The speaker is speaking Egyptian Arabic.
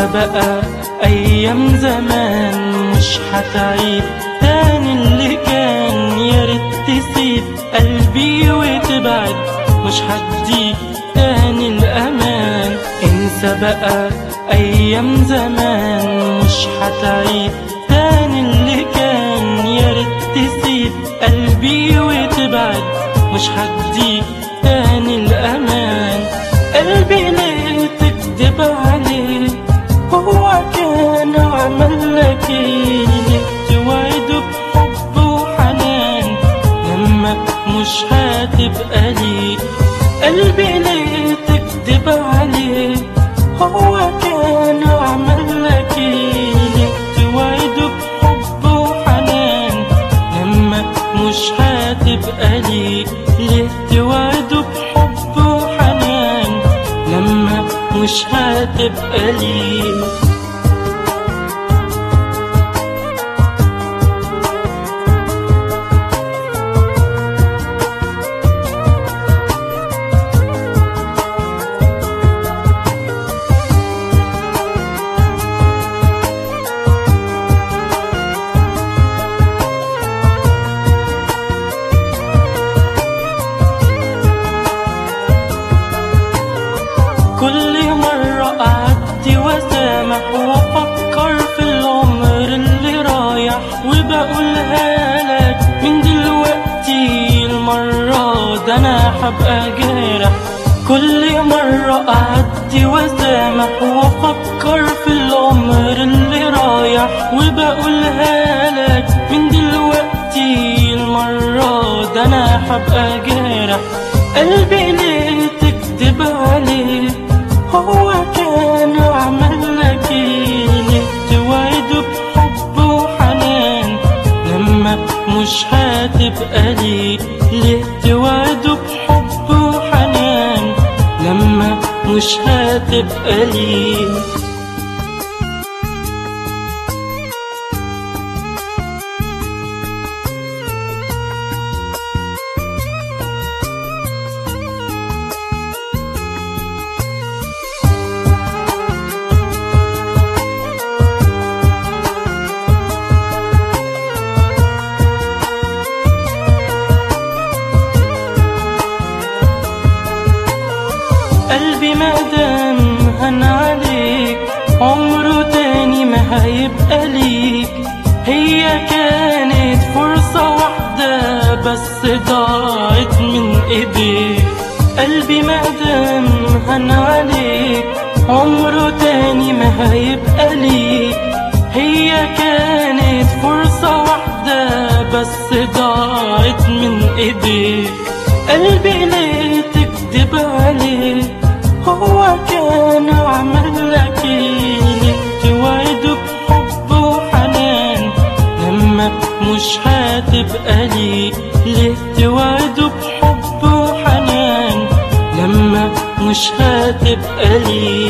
بقى أيام زمان مش هتعيد تاني اللي كان يا ريت تسيب قلبي وتبعد مش هديك تاني الأمان انسى بقى أيام زمان مش هتعيد تاني اللي كان يا ريت تسيب قلبي وتبعد مش هديك تاني الأمان قلبي ليه تكذب عليه هو كان عمل لك ايه ليه توعده بحب وحنان لما مش هتبقى ليه قلبي ليه تكذب عليه هو كان عمل لك ايه ليه توعده بحب وحنان لما مش هتبقى ليه ليه توعده بحب وحنان لما مش هتبقى ليه كل مرة أعدي وأسامح وأفكر في العمر اللي رايح وبقولها لك من دلوقتي المرة ده أنا هبقى جارح كل مرة أعدي وأسامح وأفكر في العمر اللي رايح وبقولها لك من دلوقتي المرة ده أنا هبقى جارح قلبي ليه تكذب عليه هو كان عمل لك ايه ليه توعده بحب وحنان لما مش هتبقى ليه ليه توعده بحب وحنان لما مش هتبقى ليه قلبي ما دام هن عليك عمره تاني ما هيبقى ليك هي كانت فرصة واحدة بس ضاعت من ايديك قلبي ما دام هن عليك عمره تاني ما هيبقى ليك هي كانت فرصة واحدة بس ضاعت من ايديك قلبي ليه تكذب عليه هو كان عمل لك ايه ليه توعده بحب وحنان لما مش هتبقى ليه ليه توعده بحب وحنان لما مش هتبقى ليه